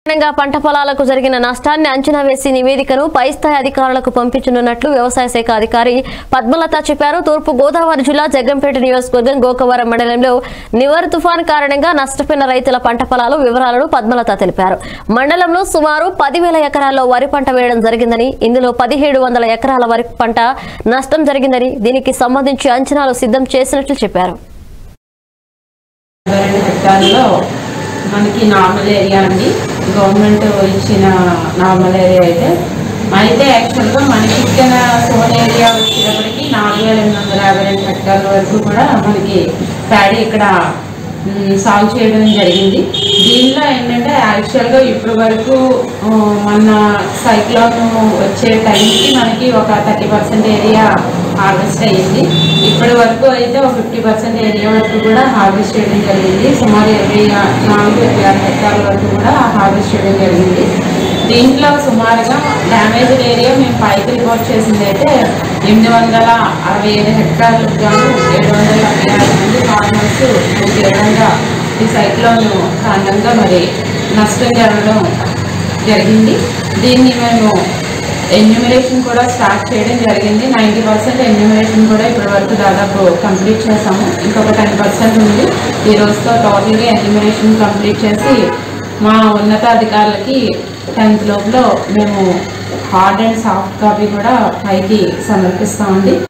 కారణంగా పంట పొలాలకు జరిగిన నష్టాన్ని అంచనా వేసి నివేదికను పై స్థాయి అధికారులకు పంపించనున్నట్లు వ్యవసాయ శాఖ అధికారి పద్మలత చెప్పారు తూర్పు గోదావరి జిల్లా జగ్గంపేట నియోజకవర్గం గోకవరం మండలంలో నివర్ తుఫాన్ కారణంగా నష్టపోయిన రైతుల పంట పొలాలు వివరాలను పద్మలత తెలిపారు మండలంలో సుమారు పదివేల ఎకరాల్లో వరి పంట వేయడం జరిగిందని ఇందులో పదిహేడు వందల ఎకరాల వరి పంట నష్టం జరిగిందని దీనికి సంబంధించి అంచనాలు సిద్ధం చేసినట్లు చెప్పారు రెండు హెక్టార్లో మనకి నార్మల్ ఏరియా అండి గవర్నమెంట్ ఇచ్చిన నార్మల్ ఏరియా అయితే అయితే యాక్చువల్గా మనకి ఇచ్చిన సోన్ ఏరియా వచ్చేటప్పటికి నాలుగు వేల ఎనిమిది వందల యాభై రెండు హెక్టార్ల వరకు కూడా మనకి ప్యాడీ ఇక్కడ మ్, సాగు చేయడం జరిగింది దీనిలో ఏంటంటే యాక్చువల్గా ఇప్పటి వరకు ఆ, మన సైక్లోన్ వచ్చే టైంకి మనకి ఒక థర్టీ పర్సెంట్ ఏరియా హార్వెస్ట్ అయ్యింది ఇప్పటి వరకు అయితే ఒక ఫిఫ్టీ పర్సెంట్ ఏరియా వరకు కూడా హార్వెస్ట్ చేయడం జరిగింది సుమారు ఇరవై ఆ- నాలుగు ఇరవై ఆరు హెక్టార్ల వరకు కూడా హార్వెస్ట్ చేయడం జరిగింది దీంట్లో సుమారుగా డ్యామేజ్ ఏరియా మేము పైకి రిపోర్ట్ చేసింది అయితే ఎనిమిది వందల అరవై ఐదు హెక్టార్లకు గాను ఏడు వందల అరవై ఆరు మంది ఫార్మర్స్ ఈ విధంగా ఈ సైక్లోన్ కారణంగా మరి నష్టం జరగడం జరిగింది దీన్ని మేము ఎన్యూమరేషన్ కూడా స్టార్ట్ చేయడం జరిగింది నైంటీ పర్సెంట్ ఎన్యూమరేషన్ కూడా ఇప్పటి వరకు దాదాపు కంప్లీట్ చేసాము ఇంకొక టెన్ పర్సెంట్ ఉంది ఈ రోజుతో టోటల్గా ఎన్యూమరేషన్ కంప్లీట్ చేసి మా ఉన్నతాధికారులకి టెన్త్ లోపల మేము హార్డ్ అండ్ సాఫ్ట్ కాపీ కూడా పైకి సమర్పిస్తామండి